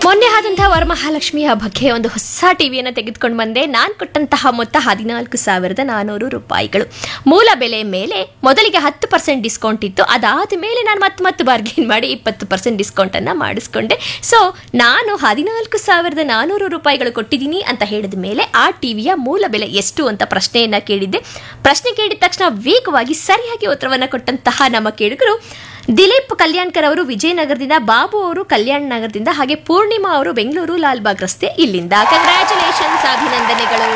ಮೊನ್ನೆ ಆದಂತಹ ವರಮಹಾಲಕ್ಷ್ಮಿ ಹಬ್ಬಕ್ಕೆ ಒಂದು ಹೊಸ ಟಿವಿಯನ್ನು ತೆಗೆದುಕೊಂಡು ಬಂದೆ ನಾನು ಕೊಟ್ಟಂತಹ ಮೊತ್ತ ಹದಿನಾಲ್ಕು ಸಾವಿರದ ನಾನ್ನೂರು ರೂಪಾಯಿಗಳು ಮೂಲ ಬೆಲೆ ಮೇಲೆ ಮೊದಲಿಗೆ ಹತ್ತು ಪರ್ಸೆಂಟ್ ಡಿಸ್ಕೌಂಟ್ ಇತ್ತು ಅದಾದ ಮೇಲೆ ನಾನು ಮತ್ತೆ ಮತ್ತೆ ಬಾರ್ಗೇನ್ ಮಾಡಿ ಇಪ್ಪತ್ತು ಪರ್ಸೆಂಟ್ ಡಿಸ್ಕೌಂಟನ್ನು ಮಾಡಿಸ್ಕೊಂಡೆ ಸೊ ನಾನು ಹದಿನಾಲ್ಕು ಸಾವಿರದ ನಾನ್ನೂರು ರೂಪಾಯಿಗಳು ಕೊಟ್ಟಿದ್ದೀನಿ ಅಂತ ಹೇಳಿದ ಮೇಲೆ ಆ ಟಿವಿಯ ಮೂಲ ಬೆಲೆ ಎಷ್ಟು ಅಂತ ಪ್ರಶ್ನೆಯನ್ನು ಕೇಳಿದ್ದೆ ಪ್ರಶ್ನೆ ಕೇಳಿದ ತಕ್ಷಣ ವೇಗವಾಗಿ ಸರಿಯಾಗಿ ಉತ್ತರವನ್ನು ಕೊಟ್ಟಂತಹ ನಮ್ಮ ಕೇಳುಗರು ದಿಲೀಪ್ ಕಲ್ಯಾಣ್ಕರ್ ಅವರು ವಿಜಯನಗರದಿಂದ ಬಾಬು ಅವರು ಕಲ್ಯಾಣ ನಗರದಿಂದ ಹಾಗೆ ಪೂರ್ಣಿಮಾ ಅವರು ಬೆಂಗಳೂರು ಲಾಲ್ಬಾಗ್ ರಸ್ತೆ ಇಲ್ಲಿಂದ ಕಂಗ್ರ್ಯಾಚುಲೇಷನ್ಸ್ ಅಭಿನಂದನೆಗಳು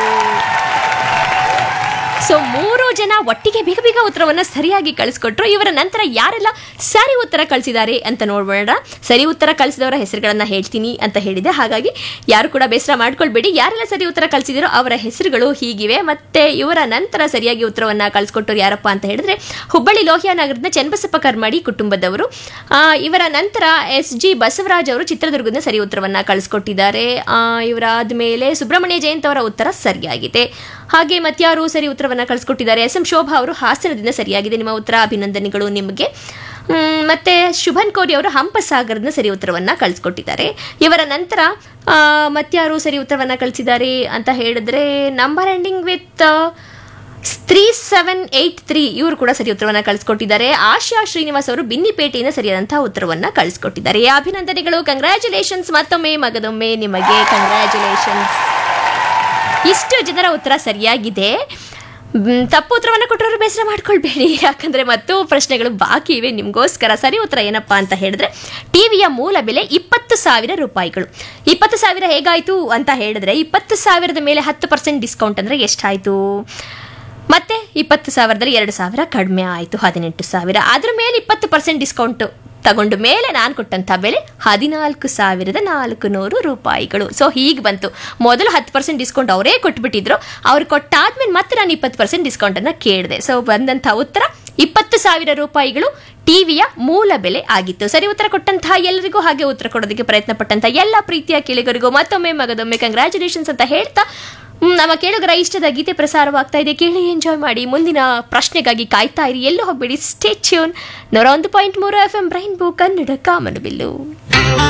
ಸೊ ಮೂರು ಜನ ಒಟ್ಟಿಗೆ ಬೇಗ ಬೇಗ ಉತ್ತರವನ್ನು ಸರಿಯಾಗಿ ಕಳಿಸ್ಕೊಟ್ರು ಇವರ ನಂತರ ಯಾರೆಲ್ಲ ಸರಿ ಉತ್ತರ ಕಳಿಸಿದ್ದಾರೆ ಅಂತ ನೋಡೋಣ ಸರಿ ಉತ್ತರ ಕಳಿಸಿದವರ ಹೆಸರುಗಳನ್ನ ಹೇಳ್ತೀನಿ ಅಂತ ಹೇಳಿದೆ ಹಾಗಾಗಿ ಯಾರು ಕೂಡ ಬೇಸರ ಮಾಡ್ಕೊಳ್ಬೇಡಿ ಯಾರೆಲ್ಲ ಸರಿ ಉತ್ತರ ಕಳಿಸಿದಿರೋ ಅವರ ಹೆಸರುಗಳು ಹೀಗಿವೆ ಮತ್ತೆ ಇವರ ನಂತರ ಸರಿಯಾಗಿ ಉತ್ತರವನ್ನ ಕಳಿಸ್ಕೊಟ್ಟರು ಯಾರಪ್ಪ ಅಂತ ಹೇಳಿದ್ರೆ ಹುಬ್ಬಳ್ಳಿ ಲೋಹಿಯಾ ನಗರದ ಚನ್ನಬಸಪ್ಪ ಕರ್ಮಾಡಿ ಕುಟುಂಬದವರು ಆ, ಇವರ ನಂತರ ಎಸ್ ಜಿ ಬಸವರಾಜ್ ಅವರು ಚಿತ್ರದುರ್ಗದಿಂದ ಸರಿ ಉತ್ತರವನ್ನ ಕಳಿಸ್ಕೊಟ್ಟಿದ್ದಾರೆ ಆ, ಇವರಾದ ಮೇಲೆ ಸುಬ್ರಹ್ಮಣ್ಯ ಜಯಂತ್ ಅವರ ಉತ್ತರ ಸರಿಯಾಗಿದೆ ಹಾಗೆ ಮತ್ಯಾರು ಸರಿ ಉತ್ತರವನ್ನ ಕಳಿಸ್ಕೊಟ್ಟಿದ್ದಾರೆ ಎಸ್ ಎಂ ಶೋಭಾ ಅವರು ಹಾಸನದಿಂದ ಸರಿಯಾಗಿದೆ ನಿಮ್ಮ ಉತ್ತರ ಅಭಿನಂದನೆಗಳು ನಿಮಗೆ ಮ್, ಮತ್ತೆ ಶುಭನ್ ಕೋರಿ ಅವರು ಹಂಪಸಾಗರದಿಂದ ಸರಿ ಉತ್ತರವನ್ನ ಕಳಿಸ್ಕೊಟ್ಟಿದ್ದಾರೆ ಇವರ ನಂತರ ಆ, ಮತ್ಯಾರು ಸರಿ ಉತ್ತರವನ್ನ ಕಳಿಸಿದ್ದಾರೆ ಅಂತ ಹೇಳಿದ್ರೆ number ending with three seven eight three ಇವರು ಕೂಡ ಸರಿ ಉತ್ತರವನ್ನ ಕಳಿಸ್ಕೊಟ್ಟಿದ್ದಾರೆ ಆಶಾ ಶ್ರೀನಿವಾಸ್ ಅವರು ಬಿನ್ನಿಪೇಟೆಯಿಂದ ಸರಿಯಾದಂತಹ ಉತ್ತರವನ್ನ ಕಳಿಸ್ಕೊಟ್ಟಿದ್ದಾರೆ ಅಭಿನಂದನೆಗಳು ಕಂಗ್ರ್ಯಾಚುಲೇಷನ್ಸ್ ಮತ್ತೊಮ್ಮೆ ಮಗದೊಮ್ಮೆ ನಿಮಗೆ ಕಂಗ್ರ್ಯಾಚುಲೇಷನ್ಸ್ ಇಷ್ಟು ಜನರ ಉತ್ತರ ಸರಿಯಾಗಿದೆ ಮ್, ತಪ್ಪು ಉತ್ತರವನ್ನು ಕೊಟ್ಟವರು ಬೇಸರ ಮಾಡ್ಕೊಳ್ಬೇಡಿ ಯಾಕಂದ್ರೆ ಮತ್ತು ಪ್ರಶ್ನೆಗಳು ಬಾಕಿ ಇವೆ ನಿಮಗೋಸ್ಕರ ಸರಿ ಉತ್ತರ ಏನಪ್ಪಾ ಅಂತ ಹೇಳಿದ್ರೆ ಟಿವಿಯ ಮೂಲ ಬೆಲೆ ಇಪ್ಪತ್ತು ಸಾವಿರ ರೂಪಾಯಿಗಳು ಇಪ್ಪತ್ತು ಸಾವಿರ ಹೇಗಾಯ್ತು ಅಂತ ಹೇಳಿದ್ರೆ ಇಪ್ಪತ್ತು ಸಾವಿರದ ಮೇಲೆ ಹತ್ತು ಪರ್ಸೆಂಟ್ ಡಿಸ್ಕೌಂಟ್ ಅಂದ್ರೆ ಎಷ್ಟಾಯ್ತು ಮತ್ತೆ ಇಪ್ಪತ್ತು ಸಾವಿರದಲ್ಲಿ ಎರಡು ಸಾವಿರ ಕಡಿಮೆ ಆಯಿತು ಹದಿನೆಂಟು ಸಾವಿರ ಅದ್ರ ಮೇಲೆ ಇಪ್ಪತ್ತು ಪರ್ಸೆಂಟ್ ಡಿಸ್ಕೌಂಟ್ ತಗೊಂಡ ಮೇಲೆ ನಾನು ಕೊಟ್ಟಂಥ ಬೆಲೆ ಹದಿನಾಲ್ಕು ಸಾವಿರದ ನಾಲ್ಕು ನೂರು ರೂಪಾಯಿಗಳು ಸೊ ಹೀಗೆ ಬಂತು ಮೊದಲು ಹತ್ತು ಪರ್ಸೆಂಟ್ ಡಿಸ್ಕೌಂಟ್ ಅವರೇ ಕೊಟ್ಬಿಟ್ಟಿದ್ರು ಅವ್ರು ಕೊಟ್ಟಾದ್ಮೇಲೆ ಮತ್ತೆ ನಾನು ಇಪ್ಪತ್ತು ಪರ್ಸೆಂಟ್ ಡಿಸ್ಕೌಂಟನ್ನು ಕೇಳಿದೆ ಸೊ ಬಂದಂಥ ಉತ್ತರ ಇಪ್ಪತ್ತು ಸಾವಿರ ರೂಪಾಯಿಗಳು ಟಿವಿಯ ಮೂಲ ಬೆಲೆ ಆಗಿತ್ತು ಸರಿ ಉತ್ತರ ಕೊಟ್ಟಂತಹ ಎಲ್ಲರಿಗೂ ಹಾಗೆ ಉತ್ತರ ಕೊಡೋದಕ್ಕೆ ಪ್ರಯತ್ನ ಪಟ್ಟಂತಹ ಎಲ್ಲ ಪ್ರೀತಿಯ ಕೇಳಿಗರಿಗೂ ಮತ್ತೊಮ್ಮೆ ಮಗದೊಮ್ಮೆ ಕಂಗ್ರ್ಯಾಚುಲೇಷನ್ಸ್ ಅಂತ ಹೇಳ್ತಾ ಹ್ಮ್, ನಮ್ಮ ಕೇಳುಗರ ಇಷ್ಟದ ಗೀತೆ ಪ್ರಸಾರವಾಗ್ತಾ ಇದೆ ಕೇಳಿ ಎಂಜಾಯ್ ಮಾಡಿ ಮುಂದಿನ ಪ್ರಶ್ನೆಗಾಗಿ ಕಾಯ್ತಾ ಇರಿ ಎಲ್ಲೂ ಹೋಗ್ಬೇಡಿ ಸ್ಟೇ ಟ್ಯೂನ್ ನೂರ ಒಂದು ಪಾಯಿಂಟ್ ಮೂರು F M rainbow Kannada ಕಾಮನಬಿಲ್ಲು